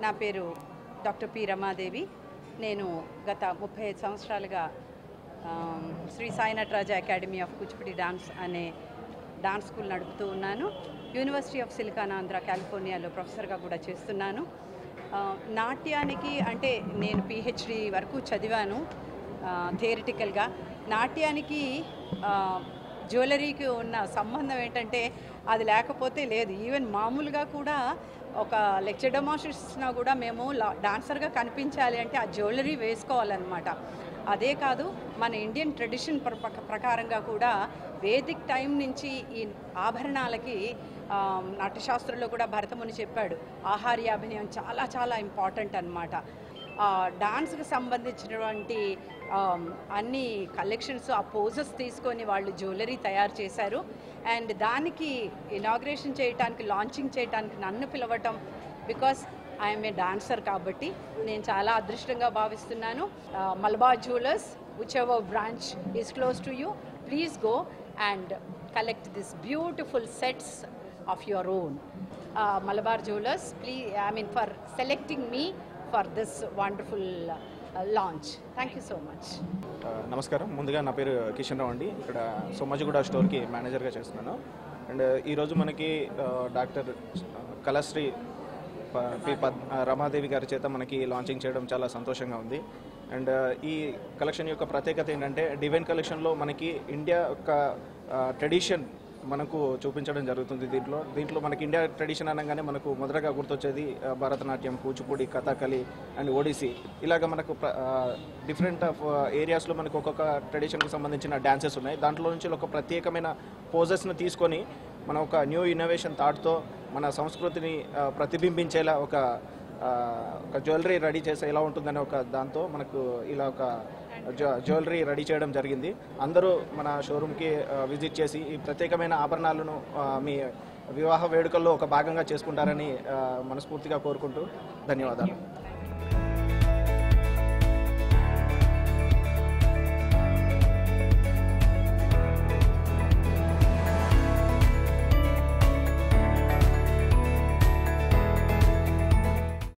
నా పేరు doctor P Ramadevi నేను గత ముప్పై ఐదు సంవత్సరాలుగా um, Shri Sai Nataraja Academy of Kuchipudi dance అనే డాన్స్ స్కూల్ నడుపుతూ ఉన్నాను యూనివర్సిటీ ఆఫ్ సిలికాన్ ఆంధ్ర కాలిఫోర్నియాలో ప్రొఫెసర్గా కూడా చేస్తున్నాను ఆ, నాట్యానికి అంటే నేను పిహెచ్డి వరకు చదివాను థియరిటికల్గా నాట్యానికి ఆ, జ్యువెలరీకి ఉన్న సంబంధం ఏంటంటే అది లేకపోతే లేదు ఈవెన్ మామూలుగా కూడా ఒక లెక్చర్ డెమాన్స్ట్రేషన్స్నా కూడా మేము లా- డాన్సర్గా కనిపించాలి అంటే ఆ జ్యువెలరీ వేసుకోవాలన్నమాట అదే కాదు మన ఇండియన్ ట్రెడిషన్ ప్ర- ప్రక- ప్రకారంగా కూడా వేదిక్ టైం నుంచి ఈ ఆభరణాలకి ఆ, నాట్యశాస్త్రంలో కూడా భరతముని చెప్పాడు ఆహార్యాభినయం చాలా చాలా ఇంపార్టెంట్ అనమాట డాన్స్కి సంబంధించినటువంటి ఆమ్, అన్ని కలెక్షన్స్ ఆ పోజెస్ తీసుకొని వాళ్ళు జ్యువెలరీ తయారు చేశారు అండ్ దానికి ఇనాగ్రేషన్ చేయడానికి లాంచింగ్ చేయడానికి నన్ను పిలవటం బికాస్ ఐఎమ్ ఏ డాన్సర్ కాబట్టి నేను చాలా అదృష్టంగా భావిస్తున్నాను Malabar Jewellers whichever branch is close to you please go and collect this beautiful sets of your own Malabar Jewellers please I mean for selecting me for this wonderful launch thank you so much ah, నమస్కారం ముందుగా నా పేరు కిషన్ రావు అండి ఇక్కడ సోమాజిగూడ స్టోర్కి మేనేజర్గా చేస్తున్నాను and ఈరోజు మనకి ఆ, డాక్టర్ కళశ్రీ ప- పి పద్ ఆ, రమాదేవి గారి చేత మనకి లాంచింగ్ చేయడం చాలా సంతోషంగా ఉంది అండ్ ఈ కలెక్షన్ యొక్క ప్రత్యేకత ఏంటంటే డివైన్ కలెక్షన్లో మనకి ఇండియా యొక్క ట్రెడిషన్ మనకు చూపించడం జరుగుతుంది దీంట్లో దీంట్లో మనకి ఇండియా ట్రెడిషన్ అనగానే మనకు మొదటగా గుర్తొచ్చేది ఆ, భరతనాట్యం కూచిపూడి కథకళి అండ్ ఒడిసి ఇలాగ మనకు డిఫరెంట్ ఆఫ్ ఏరియాస్లో మనకు ఒక్కొక్క ట్రెడిషన్కి సంబంధించిన డ్యాన్సెస్ ఉన్నాయి దాంట్లో నుంచి ఒక ప్రత్యేకమైన పోజెస్ను తీసుకొని మనం ఒక న్యూ ఇన్నోవేషన్ థాట్తో మన సంస్కృతిని ఆ, ప్రతిబింబించేలా ఒక ఆ, ఒక జ్యువెలరీ రెడీ చేస్తే ఎలా ఉంటుందనే ఒక దాంతో మనకు ఇలా ఒక జ్యు- జ్యువెలరీ రెడీ చేయడం జరిగింది అందరూ మన షోరూమ్కి ఆ, విజిట్ చేసి ఈ ప్రత్యేకమైన ఆభరణాలను ఆ, మీ వివాహ వేడుకల్లో ఒక భాగంగా చేసుకుంటారని ఆ, మనస్ఫూర్తిగా కోరుకుంటూ ధన్యవాదాలు